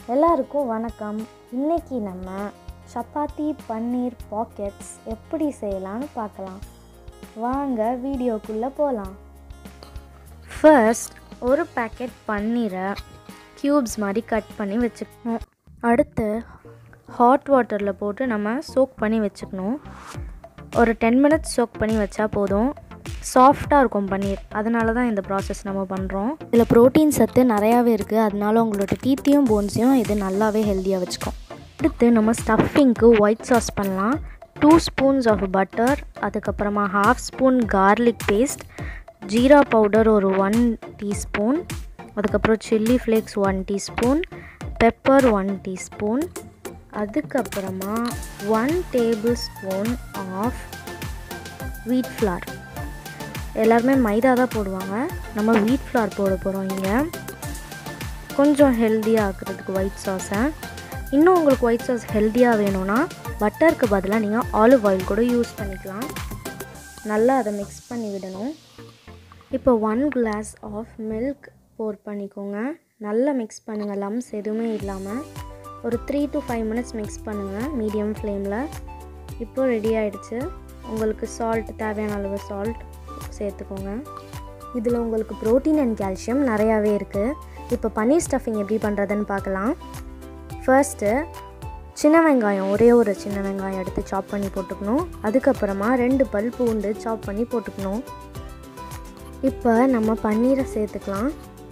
எல்லாருக்கும் வணக்கம் இன்னைக்கு நம்ம சப்பாத்தி பன்னீர் பாக்கெட்ஸ் எப்படி செய்யலாம்னு பார்க்கலாம் வாங்க வீடியோக்குள்ளே போகலாம் ஃபர்ஸ்ட் ஒரு பேக்கெட் பன்னீரை க்யூப்ஸ் மாதிரி கட் பண்ணி வச்சுக்கணும் அடுத்து ஹாட் வாட்டரில் போட்டு நம்ம சோக் பண்ணி வச்சுக்கணும் ஒரு டென் மினிட்ஸ் சோக் பண்ணி வச்சா போதும் சாஃப்டாக இருக்கும் பன்னீர் அதனால தான் இந்த ப்ராசஸ் நம்ம பண்ணுறோம் இதில் ப்ரோட்டீன் சத்து நிறையாவே இருக்குது அதனால உங்களோட டீத்தையும் போன்ஸையும் இது நல்லாவே ஹெல்த்தியாக வச்சுக்கும் அடுத்து நம்ம ஸ்டஃபிங்க்கு ஒயிட் சாஸ் பண்ணலாம் டூ ஸ்பூன்ஸ் ஆஃப் பட்டர் அதுக்கப்புறமா half spoon garlic paste jeera powder ஒரு ஒன் டீஸ்பூன் அதுக்கப்புறம் chilli flakes one teaspoon pepper one teaspoon அதுக்கப்புறமா one tablespoon of wheat flour எல்லாருமே மைதா தான் போடுவாங்க நம்ம வீட் ஃப்ளார் போட போகிறோம் இங்கே கொஞ்சம் ஹெல்த்தியாக ஆக்குறதுக்கு ஒயிட் சாஸை இன்னும் உங்களுக்கு ஒயிட் சாஸ் ஹெல்த்தியாக வேணும்னா பட்டருக்கு பதிலாக நீங்கள் ஆலிவ் ஆயில் கூட யூஸ் பண்ணிக்கலாம் நல்லா அதை மிக்ஸ் பண்ணி விடணும் இப்போ one glass of milk pour பண்ணிக்கோங்க நல்லா மிக்ஸ் பண்ணுங்கள் லம்ஸ் எதுவுமே இல்லாமல் ஒரு three to five minutes mix பண்ணுங்கள் மீடியம் ஃப்ளேமில் இப்போ ரெடி ஆகிடுச்சு உங்களுக்கு சால்ட் தேவையான அளவு சால்ட் சேர்த்துக்கோங்க இதில் உங்களுக்கு ப்ரோட்டீன் அண்ட் கால்சியம் நிறையாவே இருக்குது இப்போ பன்னீர் ஸ்டஃபிங் எப்படி பண்ணுறதுன்னு பார்க்கலாம் ஃபர்ஸ்ட்டு சின்ன வெங்காயம் ஒரே ஒரு சின்ன வெங்காயம் எடுத்து சாப் பண்ணி போட்டுக்கணும் அதுக்கப்புறமா ரெண்டு பல் பூண்டு சாப் பண்ணி போட்டுக்கணும் இப்போ நம்ம பன்னீரை சேர்த்துக்கலாம்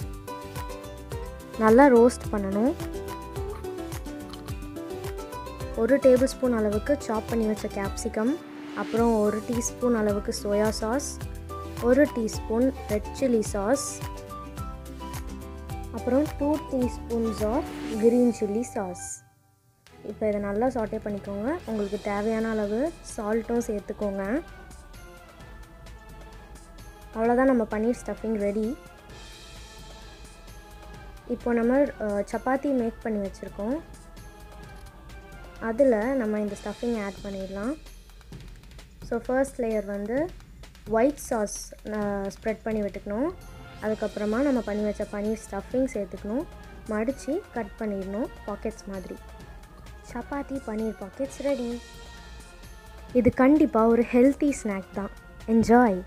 நல்லா ரோஸ்ட் பண்ணணும் ஒரு டேபிள் ஸ்பூன் அளவுக்கு சாப் பண்ணி வச்ச கேப்சிகம் அப்புறம் ஒரு டீஸ்பூன் அளவுக்கு சோயா சாஸ் ஒரு டீஸ்பூன் ரெட் சில்லி சாஸ் அப்புறம் two teaspoons of green chilli sauce இப்போ இதை நல்லா சாட்டே பண்ணிக்கோங்க உங்களுக்கு தேவையான அளவு சால்ட்டும் சேர்த்துக்கோங்க அவ்வளோதான் நம்ம பன்னீர் ஸ்டஃபிங் ரெடி இப்போ நம்ம சப்பாத்தி மேக் பண்ணி வச்சுருக்கோம் அதில் நம்ம இந்த ஸ்டஃபிங் ஆட் பண்ணிடலாம் ஸோ ஃபர்ஸ்ட் லேயர் வந்து ஒயிட் சாஸ் ஸ்ப்ரெட் பண்ணி விட்டுக்கணும் அதுக்கப்புறமா நம்ம பண்ணி வச்ச பன்னீர் ஸ்டஃபிங் சேர்த்துக்கணும் மடித்து கட் பண்ணிடணும் பாக்கெட்ஸ் மாதிரி சப்பாத்தி பன்னீர் பாக்கெட்ஸ் ரெடி இது கண்டிப்பாக ஒரு ஹெல்த்தி ஸ்நாக் தான் என்ஜாய்